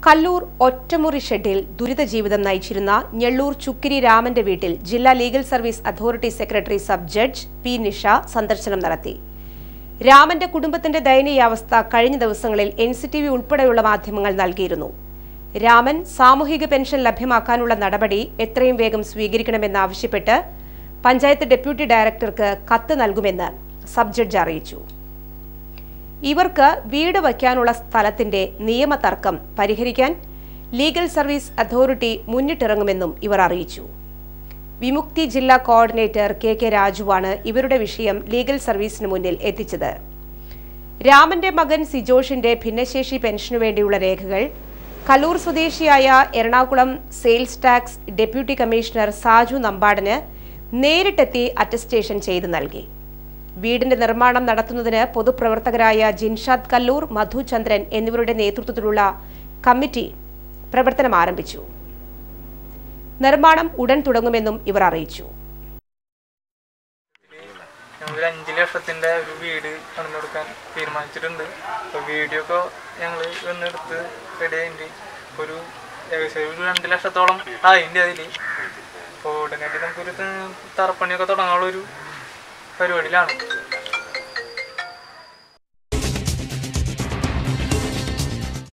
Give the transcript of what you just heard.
കല്ലൂർ ഒറ്റമുറി ഷെഡിൽ ദുരിത ജീവിതം നയിച്ചിരുന്ന ഞെള്ളൂർ ചുക്കിരി രാമന്റെ വീട്ടിൽ ജില്ലാ legal service authority secretary sub judge P Nisha സന്ദർശനം നടത്തി രാമന്റെ കുടുംബത്തിന്റെ ദയനീയാവസ്ഥ കഴിഞ്ഞ ദിവസങ്ങളിൽ എൻ സി ടി വി ഉൾപ്പെടെയുള്ള മാധ്യമങ്ങൾ നൽകിയിരുന്നു രാമൻ സാമൂഹിക പെൻഷൻ ലഭ്യമാക്കാനുള്ള നടപടി എത്രയും വേഗം സ്വീകരിക്കണമെന്നാവശ്യപ്പെട്ട് പഞ്ചായത്ത് ഡെപ്യൂട്ടി ഡയറക്ടർക്ക് കത്ത് നൽകുമെന്ന് സബ് ജഡ്ജ് അറിയിച്ചു ഇവർക്ക് വീട് വയ്ക്കാനുള്ള സ്ഥലത്തിന്റെ നിയമതർക്കം പരിഹരിക്കാൻ ലീഗൽ സർവീസ് അതോറിറ്റി മുന്നിട്ടിറങ്ങുമെന്നും ഇവർ അറിയിച്ചു വിമുക്തി ജില്ലാ കോർഡിനേറ്റർ കെ കെ രാജുവാണ് ഇവരുടെ വിഷയം ലീഗൽ സർവീസിന് മുന്നിൽ എത്തിച്ചത് രാമന്റെ മകൻ സിജോഷിന്റെ ഭിന്നശേഷി പെൻഷനു വേണ്ടിയുള്ള രേഖകൾ കല്ലൂർ സ്വദേശിയായ Ernakulam sales tax deputy commissioner Saju നമ്പാടന് നേരിട്ടെത്തി അറ്റസ്റ്റേഷൻ ചെയ്തു നൽകി വീടിന്റെ നിർമ്മാണം നടത്തുന്നതിന് പൊതുപ്രവർത്തകരായ ജിൻഷാദ് കല്ലൂർ മധുചന്ദ്രൻ എന്നിവരുടെ നേതൃത്വത്തിലുള്ള കമ്മിറ്റി പ്രവർത്തനം ആരംഭിച്ചു നിർമ്മാണം ഉടൻ തുടങ്ങുമെന്നും ഇവർ അറിയിച്ചു ഞങ്ങൾ അഞ്ച് ലക്ഷത്തിന്റെ ഒരു വീട് പണിത് കൊടുക്കാൻ തീരുമാനിച്ചിട്ടുണ്ട് അപ്പോൾ വീഡിയോ ഒക്കെ ഞങ്ങൾ വന്നെടുത്ത് റെഡി ആയിട്ട് ഒരു ഏകദേശം ഒരു രണ്ട് ലക്ഷത്തോളം ആയിൻ്റെ അതിൽ അപ്പോൾ ഉടനടി നമുക്കൊരു ത- തറപ്പണിയൊക്കെ തുടങ്ങാനുള്ള ഒരു പരിപാടിയിലാണ്